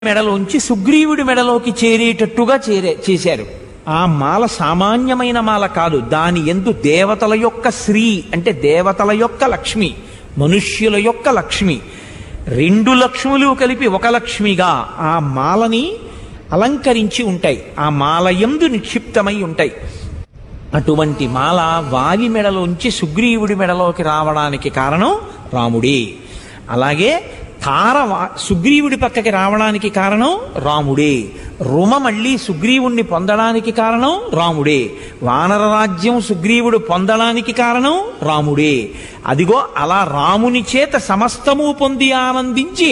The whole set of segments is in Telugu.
మెడలోంచి సుగ్రీవుడి మెడలోకి చేరేటట్టుగా చేరే చేశారు ఆ మాల సామాన్యమైన మాల కాదు దాని ఎందు దేవతల యొక్క శ్రీ అంటే దేవతల యొక్క లక్ష్మి మనుష్యుల యొక్క లక్ష్మి రెండు లక్ష్ములు కలిపి ఒక లక్ష్మిగా ఆ మాలని అలంకరించి ఉంటాయి ఆ మాల ఎందు నిక్షిప్తమై ఉంటాయి అటువంటి మాల వావి మెడలోంచి సుగ్రీవుడి మెడలోకి రావడానికి కారణం రాముడే అలాగే తార వా- సుగ్రీవుడి పక్కకి రావడానికి కారణం రాముడే రుమ మళ్ళీ సుగ్రీవుణ్ణి పొందడానికి కారణం రాముడే వానర రాజ్యం సుగ్రీవుడు పొందడానికి కారణం రాముడే అదిగో అలా రాముని చేత సమస్తము పొంది ఆనందించి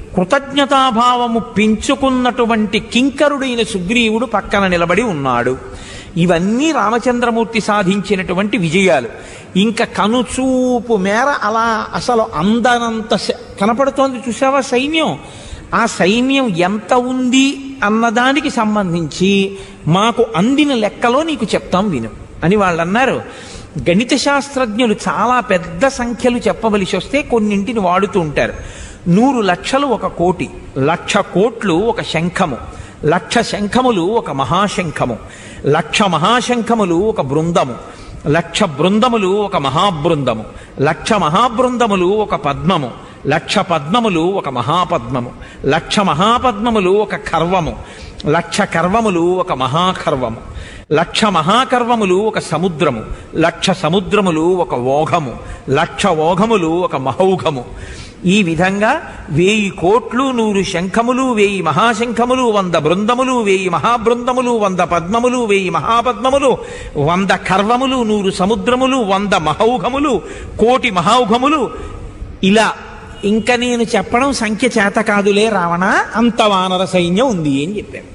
కృతజ్ఞతాభావము పెంచుకున్నటువంటి కింకరుడైన సుగ్రీవుడు పక్కన నిలబడి ఉన్నాడు ఇవన్నీ రామచంద్రమూర్తి సాధించినటువంటి విజయాలు ఇంకా కనుచూపు మేర అలా అసలు అందనంత శ- కనపడుతోంది చూసావా సైన్యం ఆ సైన్యం ఎంత ఉంది అన్నదానికి సంబంధించి మాకు అందిన లెక్కలో నీకు చెప్తాం విను అని వాళ్ళు అన్నారు గణిత శాస్త్రజ్ఞులు చాలా పెద్ద సంఖ్యలు చెప్పవలసి వస్తే కొన్నింటిని వాడుతూ ఉంటారు నూరు లక్షలు ఒక కోటి లక్ష కోట్లు ఒక శంఖము లక్ష శంఖములు ఒక మహాశంఖము లక్ష మహాశంఖములు ఒక బృందము లక్ష బృందములు ఒక మహాబృందము లక్ష మహాబృందములు ఒక పద్మము లక్ష పద్మములు ఒక మహాపద్మము లక్ష మహాపద్మములు ఒక కర్వము లక్ష కర్వములు ఒక మహాకర్వము లక్ష మహాకర్వములు ఒక సముద్రము లక్ష సముద్రములు ఒక ఓఘము లక్ష ఓఘములు ఒక మహౌఘము ఈ విధంగా వేయి కోట్లు నూరు శంఖములు వేయి మహాశంఖములు వంద బృందములు వేయి మహాబృందములు వంద పద్మములు వేయి మహాపద్మములు వంద కర్వములు నూరు సముద్రములు వంద మహౌఘములు కోటి మహౌఘములు ఇలా ఇంక నేను చెప్పడం సంఖ్య చేత కాదులే రావణ అంత వానర సైన్యం ఉంది అని చెప్పాను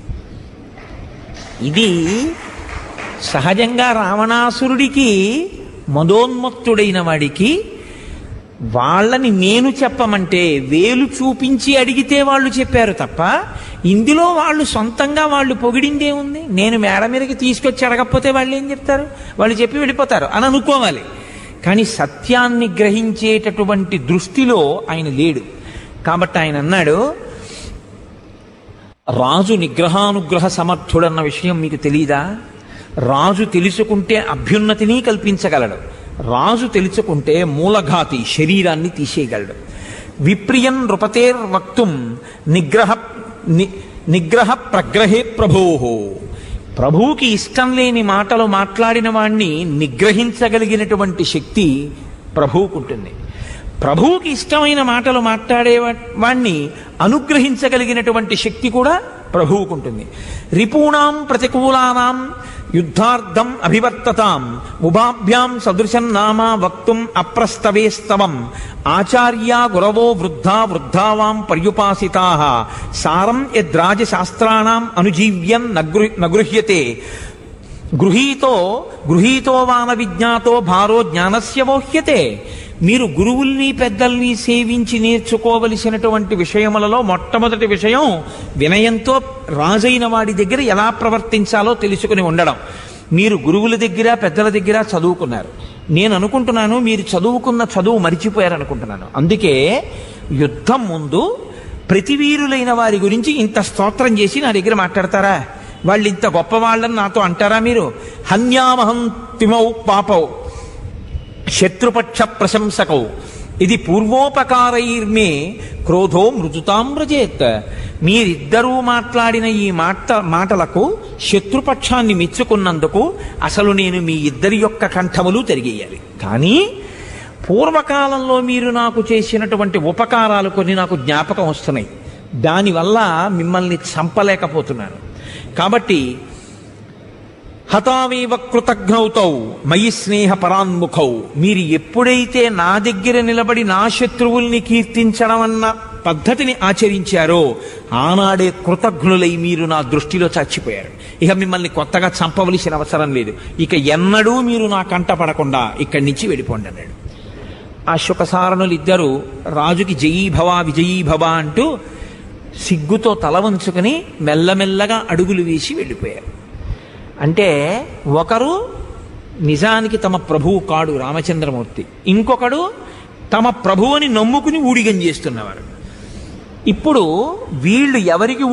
ఇది సహజంగా రావణాసురుడికి మదోన్మత్తుడైన వాడికి వాళ్ళని నేను చెప్పమంటే వేలు చూపించి అడిగితే వాళ్ళు చెప్పారు తప్ప ఇందులో వాళ్ళు సొంతంగా వాళ్ళు పొగిడిందే ఉంది నేను మేడ మీదకి తీసుకొచ్చి అడగకపోతే వాళ్ళు ఏం చెప్తారు వాళ్ళు చెప్పి వెళ్ళిపోతారు అని అనుకోవాలి కానీ సత్యాన్ని గ్రహించేటటువంటి దృష్టిలో ఆయన లేడు కాబట్టి ఆయన అన్నాడు రాజు నిగ్రహానుగ్రహ సమర్థుడన్న విషయం మీకు తెలీదా రాజు తెలుసుకుంటే అభ్యున్నతిని కల్పించగలడు రాజు తెలుసుకుంటే మూలఘాతి శరీరాన్ని తీసేయగలడు విప్రియన్ నృపతేర్ వక్తుం నిగ్రహ ని- నిగ్రహ ప్రగ్రహే ప్రభోహో ప్రభువుకి ఇష్టం లేని మాటలు మాట్లాడిన వాణ్ణి నిగ్రహించగలిగినటువంటి శక్తి ప్రభువుకుంటుంది ప్రభువుకి ఇష్టమైన మాటలు మాట్లాడే వా- వాణ్ణి అనుగ్రహించగలిగినటువంటి శక్తి కూడా ప్రభువుకుంటుంది రిపూణాం ప్రతికూలానాం యుద్ధార్థం అభివర్తతాం ఉభాభ్యాం సదృశం నామ వక్తుం అప్రస్తవేస్తవం ఆచార్యా గురవో వృద్ధా వృద్ధావాం పర్యుపాసితా సారం యద్రాజశాస్త్రాణం అనుజీవ్యం నగృ నగృహ్యతే గృహీతో గృహీతో వాన విజ్ఞాతో భారో జ్ఞానస్య మోహ్యతే మీరు గురువుల్ని పెద్దల్ని సేవించి నేర్చుకోవలసినటువంటి విషయములలో మొట్టమొదటి విషయం వినయంతో రాజైన వాడి దగ్గర ఎలా ప్రవర్తించాలో తెలుసుకుని ఉండడం మీరు గురువుల దగ్గర పెద్దల దగ్గర చదువుకున్నారు నేను అనుకుంటున్నాను మీరు చదువుకున్న చదువు మరిచిపోయారనుకుంటున్నాను అందుకే యుద్ధం ముందు ప్రతివీరులైన వారి గురించి ఇంత స్తోత్రం చేసి నా దగ్గర మాట్లాడతారా వాళ్ళు ఇంత గొప్పవాళ్ళని నాతో అంటారా మీరు హన్యామహం తిమౌ పాపౌ శత్రుపక్ష ప్రశంసకౌ ఇది పూర్వోపకారైర్మే క్రోధో మృదుతాం వ్రజేత్ మీరిద్దరూ మాట్లాడిన ఈ మాట మాటలకు శత్రుపక్షాన్ని మెచ్చుకున్నందుకు అసలు నేను మీ ఇద్దరి యొక్క కంఠములు తిరిగేయాలి కానీ పూర్వకాలంలో మీరు నాకు చేసినటువంటి ఉపకారాలు కొన్ని నాకు జ్ఞాపకం వస్తున్నాయి దానివల్ల మిమ్మల్ని చంపలేకపోతున్నాను కాబట్టి హతావేవ కృతజ్ఞౌతౌ మయి స్నేహ పరాన్ముఖౌ మీరు ఎప్పుడైతే నా దగ్గర నిలబడి నా శత్రువుల్ని కీర్తించడం అన్న పద్ధతిని ఆచరించారో ఆనాడే కృతజ్ఞులై మీరు నా దృష్టిలో చచ్చిపోయారు ఇక మిమ్మల్ని కొత్తగా చంపవలసిన అవసరం లేదు ఇక ఎన్నడూ మీరు నా కంట పడకుండా ఇక్కడి నుంచి వెళ్ళిపోండి అన్నాడు ఆ శుకసారణులు ఇద్దరు రాజుకి జయీభవ విజయీభవ అంటూ సిగ్గుతో తల వంచుకుని మెల్లమెల్లగా అడుగులు వేసి వెళ్ళిపోయారు అంటే ఒకరు నిజానికి తమ ప్రభువు కాడు రామచంద్రమూర్తి ఇంకొకడు తమ ప్రభువుని నమ్ముకుని ఊడిగం చేస్తున్నవారు ఇప్పుడు వీళ్ళు ఎవరికి